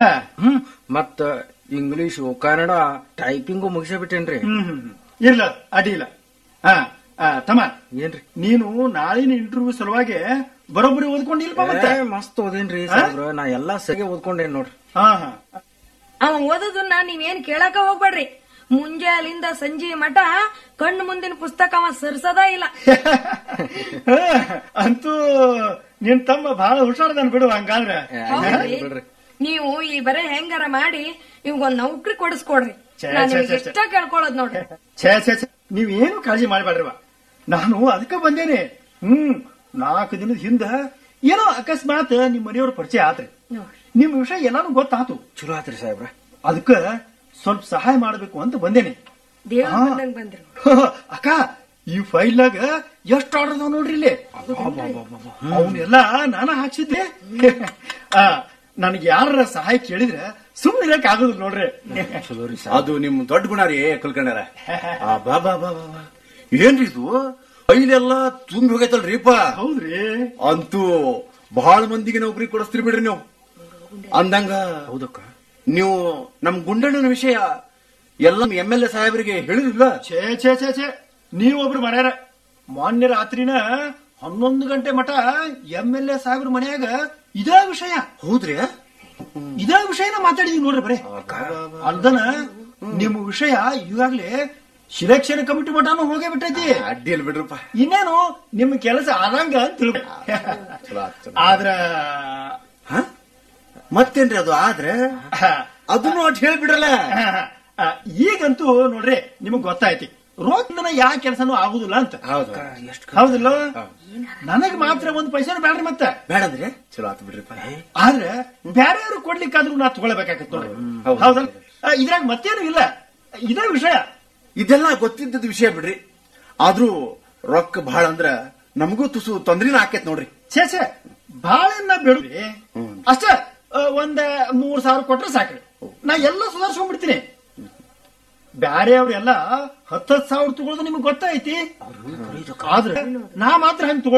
ಹ್ಮ್ ಮತ್ತ English Kannada typing ಮುಗಿಸೇ ಬಿಟ್ಟೇನ್ರಿ ಹ್ಮ್ ಹ್ಮ್ ಹ್ಮ್. ಇರ್ಲ ಅಡ್ಡಿಲ್ಲ ಹಾ ಆ, ತಮ್ಮ ಏನ್ರಿ ನೀನು ನಾಳಿನ ಇಂಟರ್ವ್ಯೂ ಸಲುವಾಗಿ ಬರೋಬ್ಬರಿ ಓದ್ಕೊಂಡಿಲ್ಪ ಮತ್ತೆ ಏ, ಮಸ್ತ್ ಓದೇನ್ರಿ ಸಾಹೇಬ್ರ ನಾ ಎಲ್ಲಾ ಸರಿ ಓದ್ಕೊಂಡೇನ್ ನೋಡ್ರಿ ಹಾ ಹಾ ಅವ ಓದೋದನ್ನ ನೀವೇನ್ ಕೇಳಾಕ ಹೋಗ್ಬೇಡ್ರಿ ಮುಂಜಾಲಿಂದ ಸಂಜೆ ಮಠ ಕಣ್ಣು ಮುಂದಿನ ಪುಸ್ತಕ ಅವ ಸರ್ಸದ ಇಲ್ಲ ಅಂತೂ ನಿನ್ ತಮ್ಮ ಬಹಳ ಹುಷಾರದನ್ ಬಿಡು ಹಂಗಾದ್ರೆ ಹೌದ್ರಿ? ಬಿಡ್ರಿ. ನೀವು ಈ ಬರೇ ಹೆಂಗಾರ ಮಾಡಿ ಇವ್ಗೊಂದ್ ನೌಕರಿ ಕೊಡಿಸ್ಕೊಡ್ರಿ ಛೇ, ನಾನು ಛೇ, ನಿಮ್ಗೆ ಛೇ, ಇಷ್ಟ ಕೇಳ್ಕೊಳ್ಳೋದ್ ನೋಡ್ರಿ ಛೇ ಛೇ ಛೇ ನೀವೇನು ಕಾಳಜಿ ಮಾಡಬೇಡ್ರಿವ ನಾನು ಅದಕ್ಕೆ ಬಂದೇನೆ ಹ್ಮ್ ನಾಲ್ಕು ದಿನದ ಹಿಂದ ಏನೋ ಅಕಸ್ಮಾತ್ ನಿಮ್ ಮನೆಯವ್ರ ಪರಿಚಯ ಆತ್ರಿ ನೋಡ್ರಿ ನಿಮ್ ವಿಷಯ ಎಲ್ಲಾನು ಗೊತ್ತಾತು ಚಲೋ ಆತ್ರಿ ಸಾಹೇಬ್ರ ಅದಕ್ಕ ಸ್ವಲ್ಪ ಸಹಾಯ ಮಾಡಬೇಕು ಅಂತ ಬಂದೇನೆ ದೇವ್ರ ಹಾ. ಬಂದಂಗ್ ಬಂದ್ರಿ ಅಕ್ಕ ಈ ಫೈಲ್ನಾಗ ಎಷ್ಟು ಆರ್ಡರ್ ಅದಾವ ನೋಡ್ರಿ ಇಲ್ಲಿ ಅವನ್ನೆಲ್ಲ ನಾನ ಹಾಕ್ಸಿದ್ದೆ ಆ, ನನಗೆ ಯಾರ ಸಹಾಯ ಕೇಳಿದ್ರೆ ಸುಮ್ಮನೆ ಇರಕ್ ಆಗೋದಿಲ್ಲ ನೋಡ್ರಿ ಚಲೋ ರೀ ಅದು ನಿಮ್ ದೊಡ್ಡ ಗುಣ ರೀ ಕಲ್ಕಂಡಾರ ಆ, ಬಾ ಬಾ ಬಾ ಬಾ ಬಾ. ಏನ್ರಿ ಇದು ಫೈಲೆಲ್ಲ ತುಂಬಿ ಹೋಗೈತಲ್ರಿಪ್ಪ ಹೌದ್ರಿ ಅಂತೂ ಬಹಳ ಮಂದಿಗೆ ನೌಕರಿ ಕೊಡಿಸ್ತೀರಿ ಬಿಡ್ರಿ ನೀವು ಅಂದಂಗ ಹೌದಕ್ಕ ನೀವು ನಮ್ ಗುಂಡಣ್ಣನ ವಿಷಯ ಎಲ್ಲ ಎಂ ಎಲ್ ಎ ಸಾಹೇಬರಿಗೆ ಹೇಳಿದಿಲ್ಲ ಛೇ ಛೇ ಛೇ ಛೇ ನೀವೊಬ್ರು ಮರ್ಯಾರ ಮಾನ್ಯ ರಾತ್ರಿನ ಹನ್ನೊಂದು ಗಂಟೆ ಮಠ ಎಂ ಎಲ್ ಎ ಸಾಹೇಬ್ರ ಮನ್ಯಾಗ ಇದೇ ವಿಷಯ ಹೌದ್ರಿ ಇದೇ ವಿಷಯನ ಮಾತಾಡಿದೀವಿ ನೋಡ್ರಿ ಬರೇ ಅಲ್ದನ ನಿಮ್ಮ ವಿಷಯ ಈಗಾಗ್ಲೇ ಸಿಲೆಕ್ಷನ್ ಕಮಿಟಿ ಮಠನೂ ಹೋಗೇ ಬಿಟ್ಟೈತಿ ಅಡ್ಡಿಲ್ ಬಿಡ್ರಪ್ಪ ಇನ್ನೇನು ನಿಮ್ಮ ಕೆಲಸ ಆದಂಗ ಅಂತ ತಿಳ್ಕೊ ಚಲೋ ಆತ್, ಚಲೋ. ಆದ್ರ ಹ? ಮತ್ತೇನ್ರಿ ಅದು ಆದ್ರೆ ಅದನ್ನು ಅಟ್ ಹೇಳ್ಬಿಡ್ರಲ್ಲ ಆ, ಈಗಂತೂ ನೋಡ್ರಿ ನಿಮಗ್ ಗೊತ್ತಾಯ್ತಿ ರೋಗದಿಂದ ಯಾ ಕೆಲಸನೂ ಆಗುದಿಲ್ಲ ಅಂತ ಹೌದು ಎಷ್ಟು ಹೌದಿಲ್ಲ ನನಗ್ ಮಾತ್ರ ಒಂದ್ ಪೈಸಾ ಬೇಡ್ರಿ ಮತ್ತೆ ಬೇಡಂದ್ರೆ ಚಲೋ ಆತ್ ಬಿಡ್ರಿಪ್ಪ ಆದ್ರೆ ಬ್ಯಾರೆಯವ್ರು ಕೊಡ್ಲಿಕ್ಕಾದ್ರೂ ನಾ ತಗೊಳ್ಬೇಕಾಗತ್ತೆ ನೋಡ್ರಿ ಹೌದು. ಹೌದಲ್ಲ ಆ, ಇದ್ರಾಗ ಮತ್ತೇನು ಇಲ್ಲ ಇದೇ ವಿಷಯ ಇದೆಲ್ಲ ಗೊತ್ತಿದ್ದದ ವಿಷಯ ಬಿಡ್ರಿ ಆದ್ರೂ ರೊಕ್ಕ ಬಹಳ ಅಂದ್ರ ನಮಗೂ ತುಸು ತೊಂದ್ರಿನ ಆಕೇತ್ ನೋಡ್ರಿ ಛೇ ಛೇ ಬಾಳೆನ್ನ ಬೇಡ್ರಿ ಅಷ್ಟೇ ಆ, ಒಂದ್ ಮೂರ್ ಸಾವಿರ ಕೊಟ್ರೆ ಸಾಕ್ರಿ ನಾ ಎಲ್ಲ ಸುಧಾರಿಸ್ಕೊಂಡ್ಬಿಡ್ತೀನಿ ಬ್ಯಾರೆಯವ್ರೆಲ್ಲ ಹತ್ತತ್ ಸಾವಿರ ತಗೊಳ್ಳೋದು ನಿಮ್ಗೆ ಗೊತ್ತೈತಿ ಆದ್ರೆ ನಾ ಮಾತ್ರ ಹಂಗ್ ತಗೊಳ್